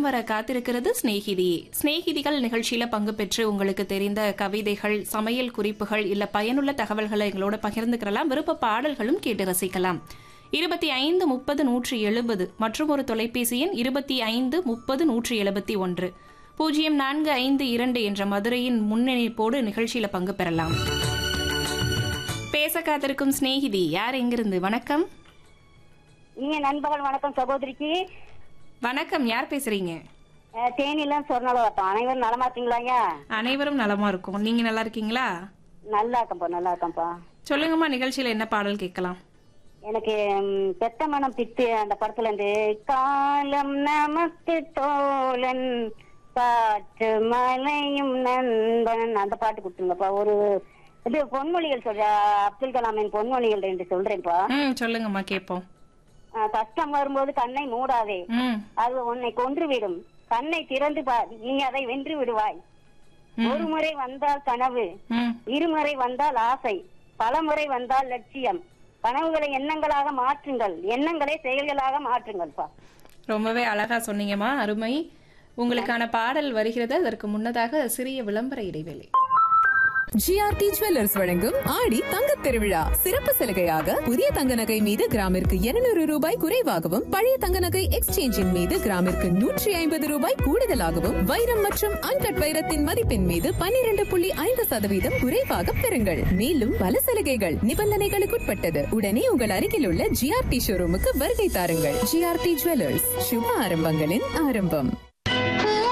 வர காத்திருக்கிறது சிநேகிதி சிநேகிதிகள் நிகழ்ச்சியில பங்கு பெற்று உங்களுக்கு தெரிந்த கவிதைகள் சமையல் குறிப்புகள் இல்ல பயனுள்ள தகவல்களை எங்களோட பகிர்ந்துக்கிறலாம் விருப்ப பாடல்களும் கேட்டு ரசிக்கலாம் இருபத்தி ஐந்து முப்பது நூற்றி எழுபது மற்றும் ஒரு தொலைபேசி எண் இருபத்தி ஐந்து முப்பது நூற்றி எழுபத்தி ஒன்று பூஜ்ஜியம் நான்கு ஐந்து இரண்டு என்ற மதுரையின் முன்னிணைப்போடு நிகழ்ச்சியில பங்கு பெறலாம் பேச காத்திருக்கும் சிநேகிதி யார் எங்கிருந்து வணக்கம் இனிய நண்பர்கள் வணக்கம் சகோதரிக்கு வணக்கம் யார் பேசுறீங்க அஹ், தேனிலாம் சொர்ணலவட்டம் அனைவரும் நலமா இருக்கீங்களா ஐயா அனைவரும் நலமா இருக்கும் நீங்க நல்லா இருக்கீங்களா நல்லா இருக்கேன்ப்பா நல்லா இருக்கேன்ப்பா சொல்லுங்கம்மா நிகழ்ச்சியில என்ன பாடல் கேட்கலாம் எனக்கு ம், பெத்த மனம் பித்து அந்த படத்துல இருந்து காலம் நமக்கு தோழன் காற்று மலையும் நண்பன் அந்த பாட்டு கொடுத்துருங்கப்பா ஒரு இது பொன்மொழிகள் சொல்ற அப்துல் கலாமின் பொன்மொழிகள் ரெண்டு சொல்றேன்ப்பா ம் சொல்லுங்கம்மா கேட்போம் அஹ், கஷ்டம் வரும்போது கண்ணை மூடாதே ம் அது உன்னை கொன்றுவிடும் கண்ணை திறந்து பார் நீ அதை வென்று விடுவாய் ஒரு முறை வந்தால் கனவு ம் இருமுறை வந்தால் ஆசை பலமுறை வந்தால் லட்சியம் கனவுகளை எண்ணங்களாக மாற்றுங்கள் எண்ணங்களை செயல்களாக மாற்றுங்கள்ப்பா ரொம்பவே அழகா சொன்னீங்கம்மா அருமை உங்களுக்கான பாடல் வருகிறது அதற்கு முன்னதாக சிறிய விளம்பர இடைவேளை ஜிஆர்டி ஜுவல்லர்ஸ் வழங்கும் ஆடி தங்கத் திருவிழா சிறப்பு சலுகையாக புதிய தங்க நகை மீது கிராமிற்கு 200 ரூபாய் குறைவாகவும் பழைய தங்க நகை எக்ஸ்சேஞ்சின் மீது கிராமிற்கு நூற்றி ஐம்பது ரூபாய் கூடுதலாகவும் வைரம் மற்றும் அன்கட் வைரத்தின் மதிப்பின் மீது 12.5% புள்ளி ஐந்து சதவீதம் குறைவாக பெறுங்கள் மேலும் பல சலுகைகள் நிபந்தனைகளுக்குட்பட்டது உடனே உங்கள் அருகில் உள்ள ஜிஆர்டி ஷோரூமுக்கு வருகை தாருங்கள் ஜிஆர்டி ஜுவல்லர்ஸ் சுப ஆரம்பங்களின் ஆரம்பம்